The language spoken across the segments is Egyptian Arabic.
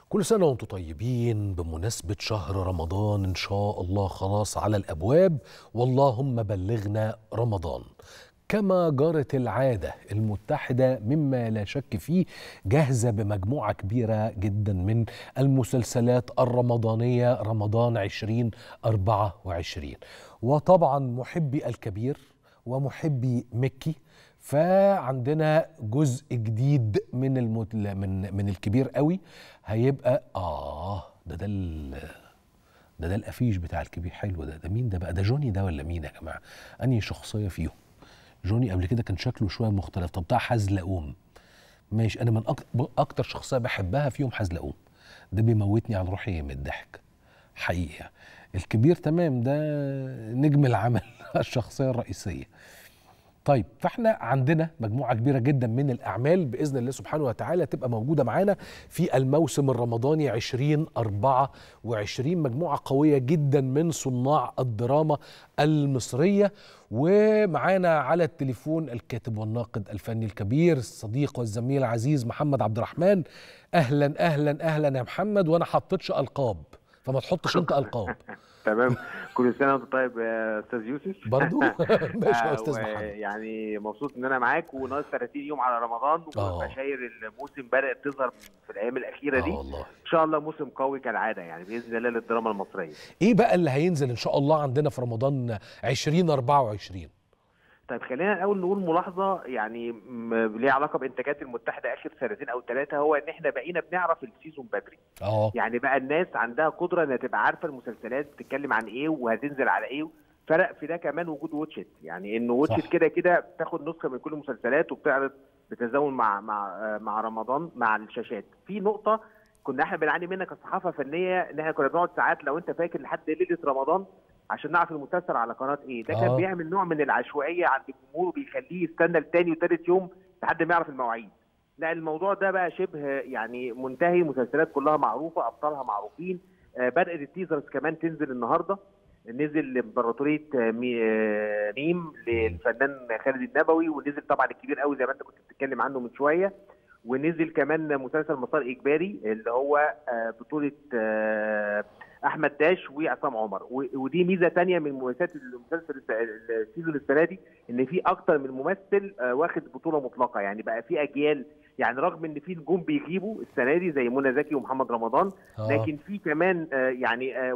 كل سنة وانتم طيبين بمناسبة شهر رمضان إن شاء الله خلاص على الأبواب واللهم بلغنا رمضان كما جرت العادة المتحدة مما لا شك فيه جاهزة بمجموعة كبيرة جدا من المسلسلات الرمضانية رمضان 2024 وطبعا محبي الكبير ومحبي مكي فعندنا جزء جديد من المت... من من الكبير قوي هيبقى اه ده ده ال... ده ده الافيش بتاع الكبير حلو ده ده مين ده بقى ده جوني ده ولا مين يا جماعه انهي شخصيه فيهم جوني قبل كده كان شكله شويه مختلف طب بتاع حزلقوم ماشي انا من أك... اكتر شخصيه بحبها فيهم حزلقوم ده بيموتني على روحي من الضحك حقيقه الكبير تمام ده نجم العمل الشخصيه الرئيسيه طيب فاحنا عندنا مجموعه كبيره جدا من الاعمال باذن الله سبحانه وتعالى تبقى موجوده معانا في الموسم الرمضاني 2024 مجموعه قويه جدا من صناع الدراما المصريه ومعانا على التليفون الكاتب والناقد الفني الكبير الصديق والزميل العزيز محمد عبد الرحمن اهلا اهلا اهلا يا محمد وانا حطيتش القاب فما تحطش انت القاب تمام كل سنه وانت طيب يا استاذ يوسف برضو ماشي يا استاذ و- محمد يعني مبسوط ان انا معاك وناقص 30 يوم على رمضان آه. وبشاير الموسم بدات تظهر في الايام الاخيره دي اه والله ان شاء الله موسم قوي كالعاده يعني باذن الله للدراما المصريه ايه بقى اللي هينزل ان شاء الله عندنا في رمضان 2024 طيب خلينا الاول نقول ملاحظه يعني م- ليها علاقه بانتاجات المتحده اخر سنتين او ثلاثه هو ان احنا بقينا بنعرف السيزون بدري اه يعني بقى الناس عندها قدره انها تبقى عارفه المسلسلات بتتكلم عن ايه وهتنزل على ايه فرق في ده كمان وجود واتشت يعني انه واتشت صح. كده كده بتاخد نسخه من كل المسلسلات وبتعرض بتزامن مع مع آه، مع رمضان مع الشاشات في نقطه كنا احنا بنعاني منها كصحافه فنيه ان احنا كنا بنقعد ساعات لو انت فاكر لحد ليله رمضان عشان نعرف المسلسل على قناه ايه ده كان آه. بيعمل نوع من العشوائيه عند الجمهور وبيخليه يستنى لتاني وتالت يوم لحد ما يعرف المواعيد لا الموضوع ده بقى شبه يعني منتهي المسلسلات كلها معروفه ابطالها معروفين آه، بدات التيزرز كمان تنزل النهارده نزل امبراطوريه آه، مي- آه، ميم للفنان خالد النبوي ونزل طبعا الكبير قوي زي ما انت كنت بتتكلم عنه من شويه ونزل كمان مسلسل مسار اجباري اللي هو آه، بطوله آه، احمد داش وعصام عمر و- ودي ميزه تانية من مميزات المسلسل الس- السيزون السنه دي ان في اكتر من ممثل آه، واخد بطوله مطلقه يعني بقى في اجيال يعني رغم ان في نجوم بيغيبوا السنه دي زي منى زكي ومحمد رمضان آه. لكن في كمان آه، يعني آه،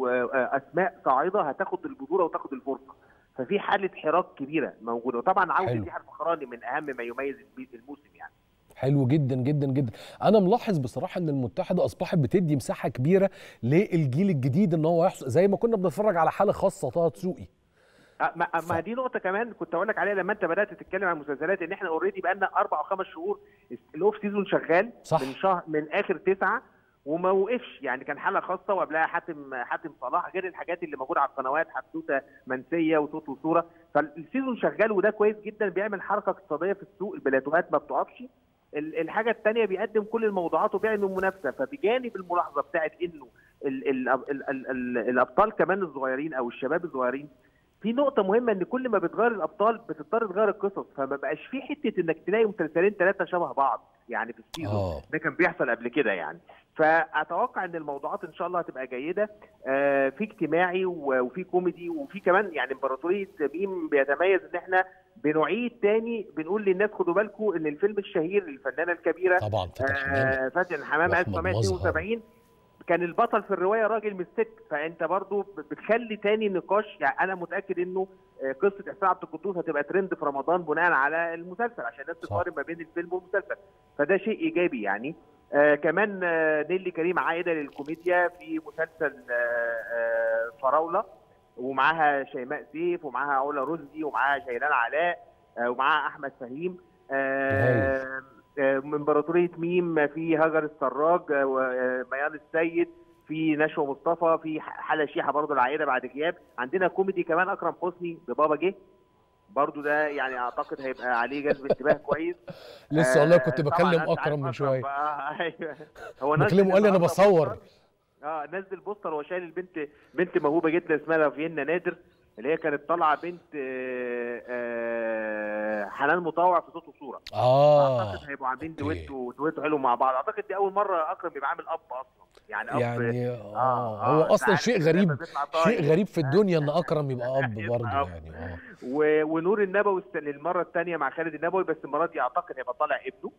واسماء صاعده هتاخد البطوله وتاخد الفرصه ففي حاله حراك كبيره موجوده وطبعا عوده حلو. يحيى الفخراني من اهم ما يميز الموسم يعني حلو جدا جدا جدا انا ملاحظ بصراحه ان المتحده اصبحت بتدي مساحه كبيره للجيل الجديد ان هو يحصل زي ما كنا بنتفرج على حاله خاصه طه دسوقي أه، ما ما دي نقطة كمان كنت أقول لك عليها لما أنت بدأت تتكلم عن المسلسلات إن إحنا أوريدي بقى لنا أربع أو خمس شهور الأوف سيزون شغال صح. من شهر من آخر تسعة وما وقفش يعني كان حلقة خاصة وقبلها حاتم حاتم صلاح غير الحاجات اللي موجودة على القنوات حدوتة منسية وصوت وصورة فالسيزون شغال وده كويس جدا بيعمل حركة اقتصادية في السوق البلاتوهات ما بتقفش ال- الحاجة الثانية بيقدم كل الموضوعات وبيعمل منافسة فبجانب الملاحظة بتاعت إنه ال ال ال ال ال الأبطال كمان الصغيرين أو الشباب الصغيرين في نقطة مهمة إن كل ما بتغير الأبطال بتضطر تغير القصص فما بقاش في حتة إنك تلاقي مسلسلين ثلاثة شبه بعض يعني في السيزون اه ده كان بيحصل قبل كده يعني فأتوقع إن الموضوعات إن شاء الله هتبقى جيدة آه في اجتماعي و- وفي كوميدي وفي كمان يعني إمبراطورية ميم بيتميز إن إحنا بنعيد تاني بنقول للناس خدوا بالكم إن الفيلم الشهير للفنانة الكبيرة طبعا فتح حمامه آه فاتن حمامة وأحمد 1972 كان البطل في الروايه راجل مش ست فانت برضو بتخلي تاني نقاش يعني انا متاكد انه آه، قصه احسان عبد القدوس هتبقى ترند في رمضان بناء على المسلسل عشان الناس صح. تقارن ما بين الفيلم والمسلسل فده شيء ايجابي يعني آه كمان آه نيلي كريم عائده للكوميديا في مسلسل آه آه فراوله ومعاها شيماء سيف ومعاها علا رشدي ومعاها شيلان علاء آه ومعاها احمد فهيم آه آه، امبراطوريه ميم في هاجر السراج آه، وميان السيد في نشوى مصطفى في ح- حلا شيحه برضه العائله بعد غياب عندنا كوميدي كمان اكرم حسني ببابا جه برضه ده يعني اعتقد هيبقى عليه جذب انتباه كويس لسه والله كنت آه، طبعاً بكلم أنت عارف اكرم من شويه بقى. أيوة. هو نزل بكلمه قال لي انا النهاردة بصور بوستر. اه نزل بوستر وهو شايل البنت بنت موهوبه جدا اسمها فيينا نادر اللي هي كانت طالعه بنت آه، آه، حنان مطاوع في صوت وصوره اه اعتقد هيبقوا عاملين أوكي. دويتو دويتو حلو مع بعض اعتقد دي اول مره اكرم يبقى عامل اب اصلا يعني اب يعني آه، اه آه، هو أنت اصلا عارف شيء إن غريب لما بيطلع طاير. شيء غريب في الدنيا ان اكرم يبقى اب يبقى برضه أب. يعني اه و- ونور النبوي الس- للمره الثانيه مع خالد النبوي بس المره دي اعتقد هيبقى طالع ابنه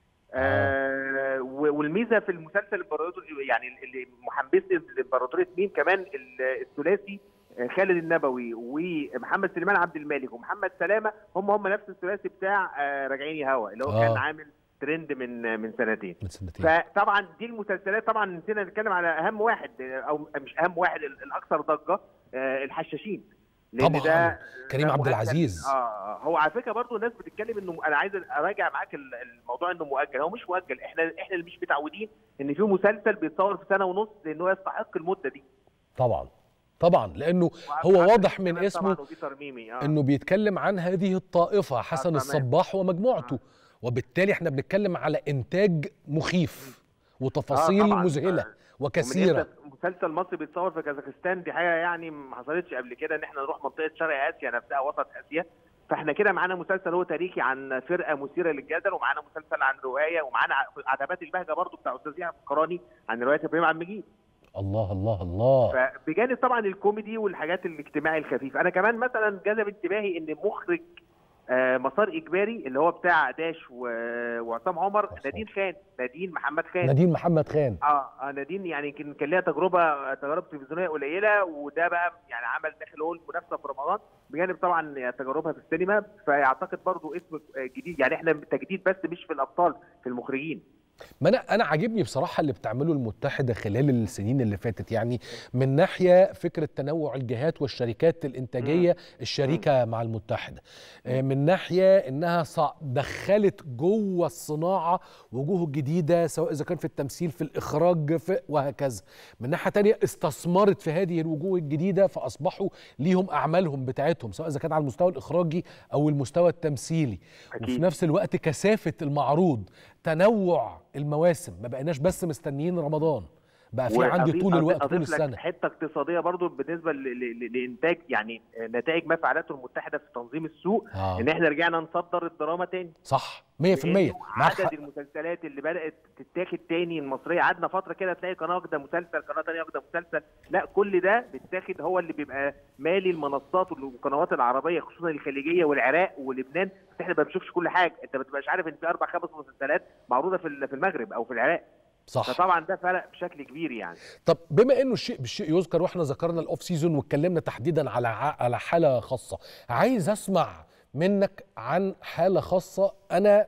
آه و- والميزه في المسلسل الامبراطور يعني اللي محمسني الامبراطوريه مين كمان ال- الثلاثي آه، خالد النبوي ومحمد سليمان عبد الملك ومحمد سلامه هم هم نفس الثلاثي بتاع آه، راجعين يا هوا اللي هو آه. كان عامل ترند من من سنتين من سنتين فطبعا دي المسلسلات طبعا نسينا نتكلم على اهم واحد او مش اهم واحد ال- الاكثر ضجه آه، الحشاشين لان طبعاً. ده كريم ده عبد مؤجل. العزيز. اه آه. هو على فكره برضه الناس بتتكلم انه انا عايز اراجع معاك ال- الموضوع انه مؤجل هو مش مؤجل احنا احنا اللي مش متعودين ان في مسلسل بيتصور في سنه ونص لانه يستحق المده دي طبعا طبعا لانه هو وعبد واضح من العزيز كمان اسمه طبعا وبيتر ميمي اه انه بيتكلم عن هذه الطائفه حسن تمام. الصباح ومجموعته وبالتالي احنا بنتكلم على انتاج مخيف وتفاصيل طبعاً. مذهله آه. وكثيره ومن إمتى مسلسل مصري بيتصور في كازاخستان دي حاجه يعني ما حصلتش قبل كده ان احنا نروح منطقه شرق اسيا نفسها وسط اسيا فاحنا كده معانا مسلسل هو تاريخي عن فرقه مثيره للجدل ومعانا مسلسل عن روايه ومعانا ع- عتبات البهجه برضو بتاع استاذ يحيى الفقراني عن روايه ابراهيم عبد المجيد الله الله الله فبجانب طبعا الكوميدي والحاجات الاجتماعي الخفيف انا كمان مثلا جذب انتباهي ان مخرج آه، مسار اجباري اللي هو بتاع داش و- وعصام عمر عصام. نادين خان نادين محمد خان نادين محمد خان اه اه نادين يعني كان كان ليها تجربه تجارب تلفزيونيه قليله وده بقى يعني عمل داخل هو المنافسه في رمضان بجانب طبعا تجاربها في السينما فاعتقد برضو اسم جديد يعني احنا تجديد بس مش في الابطال في المخرجين ما انا انا عاجبني بصراحه اللي بتعمله المتحده خلال السنين اللي فاتت يعني من ناحيه فكره تنوع الجهات والشركات الانتاجيه الشريكه مع المتحده آه، من ناحيه انها صع- دخلت جوه الصناعه وجوه جديده سواء اذا كان في التمثيل في الاخراج في وهكذا من ناحيه تانية استثمرت في هذه الوجوه الجديده فاصبحوا ليهم اعمالهم بتاعتهم سواء اذا كان على المستوى الاخراجي او المستوى التمثيلي وفي أكيد. نفس الوقت كثافه المعروض تنوع المواسم ما بقيناش بس مستنيين رمضان بقى في عندي وأضيف- طول أضيف- الوقت طول أضيف لك السنه حته اقتصاديه برضو بالنسبه ل- ل- ل- لانتاج يعني نتائج ما فعلته المتحده في تنظيم السوق آه. ان احنا رجعنا نصدر الدراما تاني صح 100% لأنه معاك حق. عدد المسلسلات اللي بدات تتاخد تاني المصريه قعدنا فتره كده تلاقي قناه واخده مسلسل قناه تانيه واخده مسلسل لا كل ده بيتاخد هو اللي بيبقى مالي المنصات والقنوات العربيه خصوصا الخليجيه والعراق ولبنان بس احنا ما بنشوفش كل حاجه انت ما بتبقاش عارف ان في اربع خمس مسلسلات معروضه في ال- في المغرب او في العراق صح فطبعا ده فرق بشكل كبير يعني طب بما انه الشيء بالشيء يذكر واحنا ذكرنا الاوف سيزون واتكلمنا تحديدا على ع- على حاله خاصه عايز اسمع منك عن حاله خاصه انا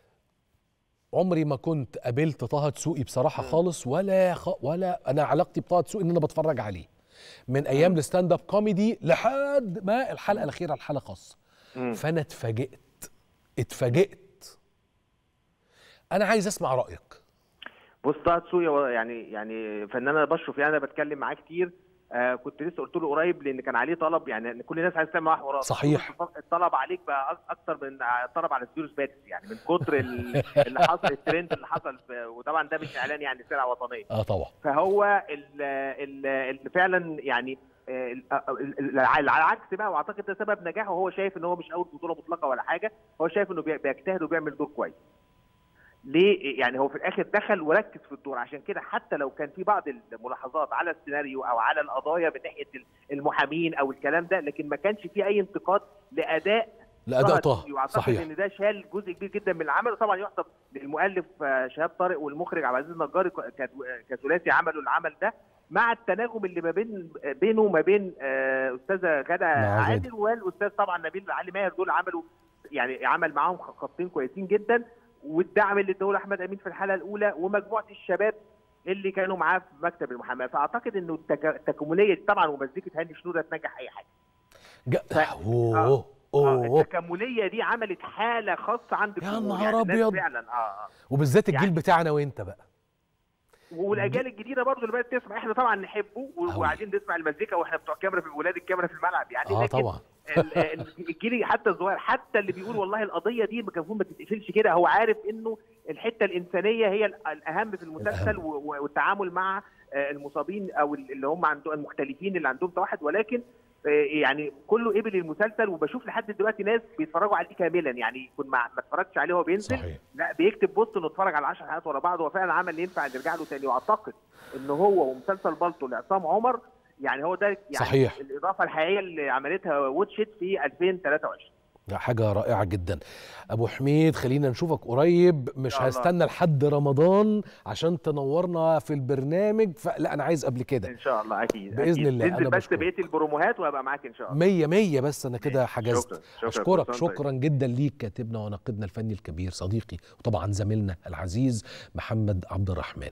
عمري ما كنت قابلت طه دسوقي بصراحه خالص ولا خ... ولا انا علاقتي بطه دسوقي ان انا بتفرج عليه من ايام الستاند اب كوميدي لحد ما الحلقه الاخيره الحاله خاصه فانا اتفاجئت اتفاجئت انا عايز اسمع رايك بص طه دسوقي هو يعني يعني فنان انا بشرف يعني انا بتكلم معاه كتير آه كنت لسه قلت له قريب لان كان عليه طلب يعني إن كل الناس عايزه تعمل معاه حوارات صحيح. الطلب عليك بقى أك- اكتر من الطلب على سيروس باتس يعني من كتر ال- اللي حصل الترند اللي حصل في- وطبعا ده مش اعلان يعني سلعه وطنيه اه طبعا فهو ال- ال- اللي فعلا يعني آه، ال- ال- ال- على العكس بقى واعتقد ده سبب نجاحه وهو شايف ان هو مش اول بطوله مطلقه ولا حاجه هو شايف انه بي- بيجتهد وبيعمل دور كويس ليه يعني هو في الاخر دخل وركز في الدور عشان كده حتى لو كان في بعض الملاحظات على السيناريو او على القضايا من ناحيه المحامين او الكلام ده لكن ما كانش في اي انتقاد لاداء لاداء طه دسوقي. واعتقد صحيح ان ده شال جزء كبير جدا من العمل طبعا يحسب للمؤلف آه، شهاب طارق والمخرج عبد العزيز النجاري ك- ك- كثلاثي عملوا العمل ده مع التناغم اللي ما بين بينه وما بين آه، استاذه غاده مع غادة. عادل والاستاذ طبعا نبيل علي ماهر دول عملوا يعني عمل معاهم خطين كويسين جدا والدعم اللي اداه احمد امين في الحلقه الاولى ومجموعه الشباب اللي كانوا معاه في مكتب المحاماه فاعتقد انه التك- التكامليه دي طبعا ومزيكه هاني شنوده تنجح اي حاجه جا... ف- اوه آه. اه اوه التكامليه دي عملت حاله خاصه عند يا الجمهور نهار يعني الناس أبيض. فعلا اه اه وبالذات الجيل يعني- بتاعنا وانت بقى والاجيال الجديده برضه اللي بدات تسمع احنا طبعا نحبه و- أوي. وقاعدين نسمع المزيكا واحنا بتوع كاميرا في ولاد الكاميرا في الملعب يعني اه لكن طبعا ال- ال- الجيل حتى الصغير حتى اللي بيقول والله القضيه دي المفروض ما تتقفلش كده هو عارف انه الحته الانسانيه هي ال- الاهم في المسلسل الأهم. و- و- والتعامل مع آه، المصابين او ال- اللي هم عندهم المختلفين اللي عندهم توحد ولكن يعني كله قبل المسلسل وبشوف لحد دلوقتي ناس بيتفرجوا عليه كاملا يعني يكون ما ما اتفرجتش عليه وهو بينزل صحيح. لا بيكتب بوست انه اتفرج على 10 حلقات ورا بعض هو فعلا عمل ينفع نرجع له تاني واعتقد ان هو ومسلسل بالطو لعصام عمر يعني هو ده يعني صحيح. الاضافه الحقيقيه اللي عملتها واتشيت في 2023 ده حاجة رائعة جدا أبو حميد خلينا نشوفك قريب مش شاء الله. هستنى لحد رمضان عشان تنورنا في البرنامج فلا أنا عايز قبل كده ان شاء الله اكيد بإذن أكيد. الله، تنزل أنا بس بشكرك. بقيه البروموهات وهبقى معاك ان شاء الله مية مية بس أنا كده ماشي. حجزت شكراً. شكراً. أشكرك كل سنة وأنت شكرا جدا ليك كاتبنا وناقدنا الفني الكبير صديقي وطبعا زميلنا العزيز محمد عبد الرحمن